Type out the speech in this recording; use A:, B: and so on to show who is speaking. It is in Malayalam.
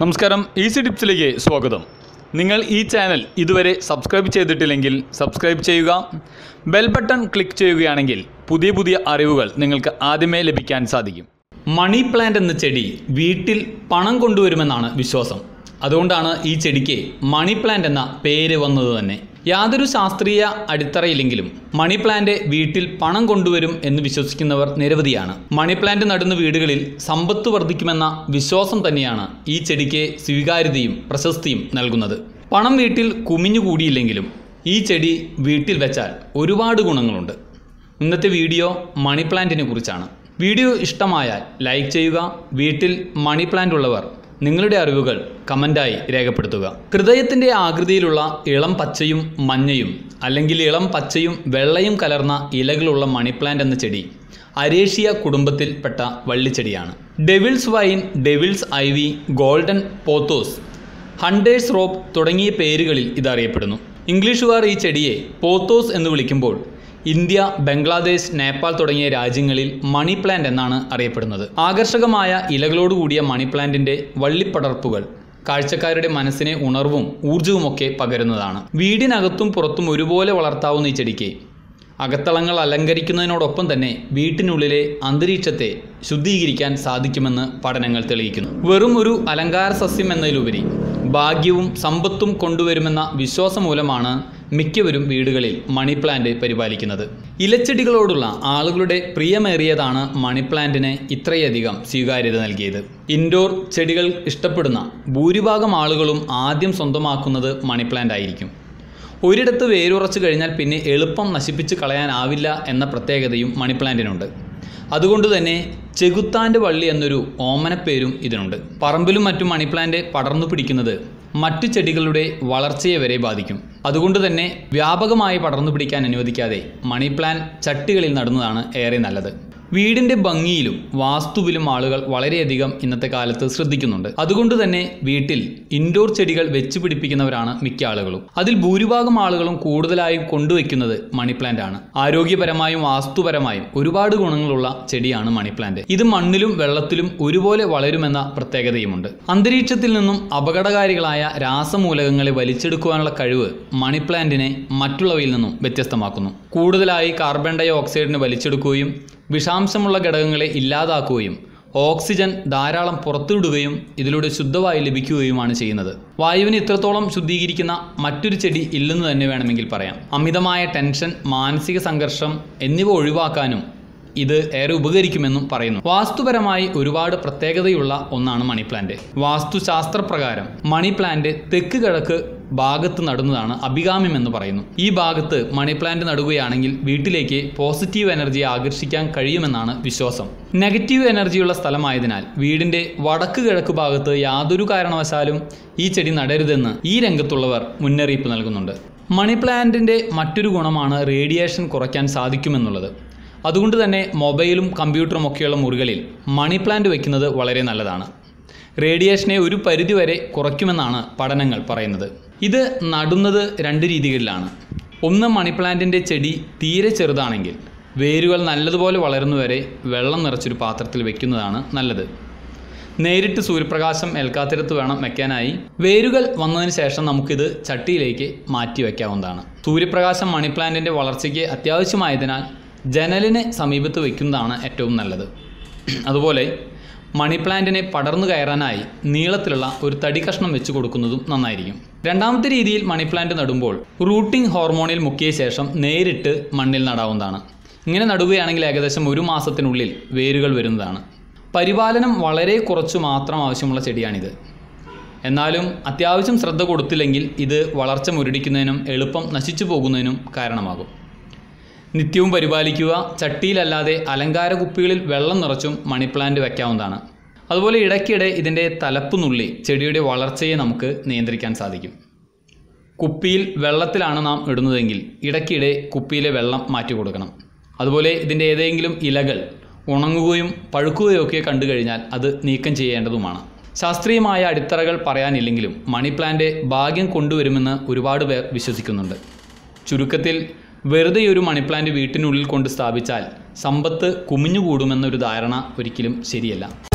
A: നമസ്കാരം ഈസി ടിപ്സിലേക്ക് സ്വാഗതം നിങ്ങൾ ഈ ചാനൽ ഇതുവരെ സബ്സ്ക്രൈബ് ചെയ്തിട്ടില്ലെങ്കിൽ സബ്സ്ക്രൈബ് ചെയ്യുക ബെൽ ബട്ടൺ ക്ലിക്ക് ചെയ്യുകയാണെങ്കിൽ പുതിയ പുതിയ അറിവുകൾ നിങ്ങൾക്ക് ആദ്യമേ ലഭിക്കാൻ സാധിക്കും മണി പ്ലാന്റ് എന്ന ചെടി വീട്ടിൽ പണം കൊണ്ടുവരുമെന്നാണ് വിശ്വാസം അതുകൊണ്ടാണ് ഈ ചെടിക്ക് മണി പ്ലാന്റ് എന്ന പേര് വന്നത് തന്നെ യാതൊരു ശാസ്ത്രീയ അടിത്തറയില്ലെങ്കിലും മണി പ്ലാന്റ് വീട്ടിൽ പണം കൊണ്ടുവരും എന്ന് വിശ്വസിക്കുന്നവർ നിരവധിയാണ് മണി പ്ലാന്റ് നടുന്ന വീടുകളിൽ സമ്പത്ത് വർദ്ധിക്കുമെന്ന വിശ്വാസം തന്നെയാണ് ഈ ചെടിക്ക് സ്വീകാര്യതയും പ്രശസ്തിയും നൽകുന്നത് പണം വീട്ടിൽ കുമിഞ്ഞുകൂടിയില്ലെങ്കിലും ഈ ചെടി വീട്ടിൽ വെച്ചാൽ ഒരുപാട് ഗുണങ്ങളുണ്ട് ഇന്നത്തെ വീഡിയോ മണി പ്ലാന്റിനെ കുറിച്ചാണ് വീഡിയോ ഇഷ്ടമായാൽ ലൈക്ക് ചെയ്യുക വീട്ടിൽ മണി പ്ലാന്റ് ഉള്ളവർ നിങ്ങളുടെ അറിവുകൾ കമൻ്റായി രേഖപ്പെടുത്തുക ഹൃദയത്തിൻ്റെ ആകൃതിയിലുള്ള ഇളം പച്ചയും മഞ്ഞയും അല്ലെങ്കിൽ ഇളം പച്ചയും വെള്ളയും കലർന്ന ഇലകളുള്ള മണി പ്ലാന്റ് എന്ന ചെടി അരേഷ്യ കുടുംബത്തിൽപ്പെട്ട വള്ളിച്ചെടിയാണ് devil's vine devil's ivy golden pothos hunter's rope തുടങ്ങിയ പേരുകളിൽ ഇത് അറിയപ്പെടുന്നു ഇംഗ്ലീഷുകാർ ഈ ചെടിയെ പോത്തോസ് എന്ന് വിളിക്കുമ്പോൾ ഇന്ത്യ ബംഗ്ലാദേശ് നേപ്പാൾ തുടങ്ങിയ രാജ്യങ്ങളിൽ മണി പ്ലാന്റ് എന്നാണ് അറിയപ്പെടുന്നത് ആകർഷകമായ ഇലകളോട് കൂടിയ മണി പ്ലാന്റിന്റെ വള്ളിപ്പടർപ്പുകൾ കാഴ്ചക്കാരുടെ മനസ്സിനെ ഉണർവും ഊർജവുമൊക്കെ പകരുന്നതാണ് വീടിനകത്തും പുറത്തും ഒരുപോലെ വളർത്താവുന്ന ഈ ചെടിക്ക് അകത്തളങ്ങൾ അലങ്കരിക്കുന്നതിനോടൊപ്പം തന്നെ വീട്ടിനുള്ളിലെ അന്തരീക്ഷത്തെ ശുദ്ധീകരിക്കാൻ സാധിക്കുമെന്ന് പഠനങ്ങൾ തെളിയിക്കുന്നു വെറും ഒരു അലങ്കാര സസ്യം എന്നതിലുപരി ഭാഗ്യവും സമ്പത്തും കൊണ്ടുവരുമെന്ന വിശ്വാസം മൂലമാണ് മിക്കവരും വീടുകളിൽ മണി പ്ലാന്റ് പരിപാലിക്കുന്നത് ഇലച്ചെടികളോടുള്ള ആളുകളുടെ പ്രിയമേറിയതാണ് മണി പ്ലാന്റിന് ഇത്രയധികം സ്വീകാര്യത നൽകിയത് ഇൻഡോർ ചെടികൾ ഇഷ്ടപ്പെടുന്ന ഭൂരിഭാഗം ആളുകളും ആദ്യം സ്വന്തമാക്കുന്നത് മണി പ്ലാന്റ് ആയിരിക്കും ഒരിടത്ത് വേരുറച്ചു കഴിഞ്ഞാൽ പിന്നെ എളുപ്പം നശിപ്പിച്ച് കളയാനാവില്ല എന്ന പ്രത്യേകതയും മണി പ്ലാന്റിനുണ്ട് അതുകൊണ്ട് തന്നെ ചെകുത്താൻ്റെ വള്ളി എന്നൊരു ഓമനപ്പേരും ഇതിനുണ്ട് പറമ്പിലും മറ്റും മണി പ്ലാന്റ് പടർന്നു പിടിക്കുന്നത് മറ്റു ചെടികളുടെ വളർച്ചയെ വരെ ബാധിക്കും അതുകൊണ്ട് തന്നെ വ്യാപകമായി പടർന്നു പിടിക്കാൻ അനുവദിക്കാതെ മണി പ്ലാൻ ചട്ടികളിൽ നടുന്നതാണ് ഏറെ നല്ലത് വീടിൻ്റെ ഭംഗിയിലും വാസ്തുവിലും ആളുകൾ വളരെയധികം ഇന്നത്തെ കാലത്ത് ശ്രദ്ധിക്കുന്നുണ്ട് അതുകൊണ്ട് തന്നെ വീട്ടിൽ ഇൻഡോർ ചെടികൾ വെച്ച് പിടിപ്പിക്കുന്നവരാണ് മിക്ക ആളുകളും അതിൽ ഭൂരിഭാഗം ആളുകളും കൂടുതലായും കൊണ്ടുവയ്ക്കുന്നത് മണി പ്ലാന്റ് ആണ് ആരോഗ്യപരമായും വാസ്തുപരമായും ഒരുപാട് ഗുണങ്ങളുള്ള ചെടിയാണ് മണി പ്ലാന്റ് ഇത് മണ്ണിലും വെള്ളത്തിലും ഒരുപോലെ വളരുമെന്ന പ്രത്യേകതയുമുണ്ട് അന്തരീക്ഷത്തിൽ നിന്നും അപകടകാരികളായ രാസമൂലകങ്ങളെ വലിച്ചെടുക്കുവാനുള്ള കഴിവ് മണി പ്ലാന്റിനെ മറ്റുള്ളവയിൽ നിന്നും വ്യത്യസ്തമാക്കുന്നു കൂടുതലായി കാർബൺ ഡൈ ഓക്സൈഡിനെ വലിച്ചെടുക്കുകയും വിഷാംശമുള്ള ഘടകങ്ങളെ ഇല്ലാതാക്കുകയും ഓക്സിജൻ ധാരാളം പുറത്തുവിടുകയും ഇതിലൂടെ ശുദ്ധവായു ലഭിക്കുകയുമാണ് ചെയ്യുന്നത് വായുവിനെ ഇത്രത്തോളം ശുദ്ധീകരിക്കുന്ന മറ്റൊരു ചെടി ഇല്ലെന്ന് തന്നെ വേണമെങ്കിൽ പറയാം അമിതമായ ടെൻഷൻ മാനസിക സംഘർഷം എന്നിവ ഒഴിവാക്കാനും ഇത് ഏറെ ഉപകരിക്കുമെന്നും പറയുന്നു വാസ്തുപരമായി ഒരുപാട് പ്രത്യേകതയുള്ള ഒന്നാണ് മണി പ്ലാന്റ് വാസ്തുശാസ്ത്രപ്രകാരം മണി പ്ലാന്റ് തെക്ക് കിഴക്ക് ഭാഗത്ത് നടുന്നതാണ് അഭികാമ്യം എന്ന് പറയുന്നു ഈ ഭാഗത്ത് മണി പ്ലാന്റ് നടുകയാണെങ്കിൽ വീട്ടിലേക്ക് പോസിറ്റീവ് എനർജി ആകർഷിക്കാൻ കഴിയുമെന്നാണ് വിശ്വാസം നെഗറ്റീവ് എനർജിയുള്ള സ്ഥലമായതിനാൽ വീടിന്റെ വടക്ക് കിഴക്ക് ഭാഗത്ത് യാതൊരു കാരണവശാലും ഈ ചെടി നടരുതെന്ന് ഈ രംഗത്തുള്ളവർ മുന്നറിയിപ്പ് നൽകുന്നുണ്ട് മണി പ്ലാന്റിന്റെ മറ്റൊരു ഗുണമാണ് റേഡിയേഷൻ കുറയ്ക്കാൻ സാധിക്കുമെന്നുള്ളത് അതുകൊണ്ട് തന്നെ മൊബൈലും കമ്പ്യൂട്ടറും ഒക്കെയുള്ള മുറികളിൽ മണി പ്ലാന്റ് വയ്ക്കുന്നത് വളരെ നല്ലതാണ് റേഡിയേഷനെ ഒരു പരിധിവരെ കുറയ്ക്കുമെന്നാണ് പഠനങ്ങൾ പറയുന്നത് ഇത് നടുന്നത് രണ്ട് രീതികളിലാണ് ഒന്ന് മണി പ്ലാന്റിൻ്റെ ചെടി തീരെ ചെറുതാണെങ്കിൽ വേരുകൾ നല്ലതുപോലെ വളരുന്നവരെ വെള്ളം നിറച്ചൊരു പാത്രത്തിൽ വെക്കുന്നതാണ് നല്ലത് നേരിട്ട് സൂര്യപ്രകാശം ഏൽക്കാത്തിടത്ത് വേണം വെക്കാനായി വേരുകൾ വന്നതിന് ശേഷം നമുക്കിത് ചട്ടിയിലേക്ക് മാറ്റി വയ്ക്കാവുന്നതാണ് സൂര്യപ്രകാശം മണി പ്ലാന്റിൻ്റെ വളർച്ചയ്ക്ക് അത്യാവശ്യമായതിനാൽ ജനലിന് സമീപത്ത് വയ്ക്കുന്നതാണ് ഏറ്റവും നല്ലത് അതുപോലെ മണി പ്ലാന്റിനെ പടർന്നു കയറാനായി നീളത്തിലുള്ള ഒരു തടി കഷ്ണം വെച്ച് കൊടുക്കുന്നതും നന്നായിരിക്കും രണ്ടാമത്തെ രീതിയിൽ മണി പ്ലാന്റ് നടുമ്പോൾ റൂട്ടിംഗ് ഹോർമോണിൽ മുക്കിയ ശേഷം നേരിട്ട് മണ്ണിൽ നടാവുന്നതാണ് ഇങ്ങനെ നടുകയാണെങ്കിൽ ഏകദേശം ഒരു മാസത്തിനുള്ളിൽ വേരുകൾ വരുന്നതാണ് പരിപാലനം വളരെ കുറച്ചു മാത്രം ആവശ്യമുള്ള ചെടിയാണിത് എന്നാലും അത്യാവശ്യം ശ്രദ്ധ കൊടുത്തില്ലെങ്കിൽ ഇത് വളർച്ച മുരടിക്കുന്നതിനും എളുപ്പം നശിച്ചു പോകുന്നതിനും കാരണമാകും നിത്യവും പരിപാലിക്കുക ചട്ടിയിലല്ലാതെ അലങ്കാര കുപ്പികളിൽ വെള്ളം നിറച്ചും മണി പ്ലാന്റ് വയ്ക്കാവുന്നതാണ് അതുപോലെ ഇടയ്ക്കിടെ ഇതിൻ്റെ തലപ്പ് നുള്ളി ചെടിയുടെ വളർച്ചയെ നമുക്ക് നിയന്ത്രിക്കാൻ സാധിക്കും കുപ്പിയിൽ വെള്ളത്തിലാണ് നാം ഇടുന്നതെങ്കിൽ ഇടയ്ക്കിടെ കുപ്പിയിലെ വെള്ളം മാറ്റി കൊടുക്കണം അതുപോലെ ഇതിൻ്റെ ഏതെങ്കിലും ഇലകൾ ഉണങ്ങുകയും പഴുക്കുകയോ ഒക്കെ കണ്ടു കഴിഞ്ഞാൽ അത് നീക്കം ചെയ്യേണ്ടതുമാണ് ശാസ്ത്രീയമായ അടിത്തറകൾ പറയാനില്ലെങ്കിലും മണി പ്ലാന്റ് ഭാഗ്യം കൊണ്ടുവരുമെന്ന് ഒരുപാട് പേർ വിശ്വസിക്കുന്നുണ്ട് ചുരുക്കത്തിൽ വെറുതെ ഒരു മണി പ്ലാന്റ് വീട്ടിനുള്ളിൽ കൊണ്ട് സ്ഥാപിച്ചാൽ സമ്പത്ത് കുമിഞ്ഞുകൂടുമെന്നൊരു ധാരണ ഒരിക്കലും ശരിയല്ല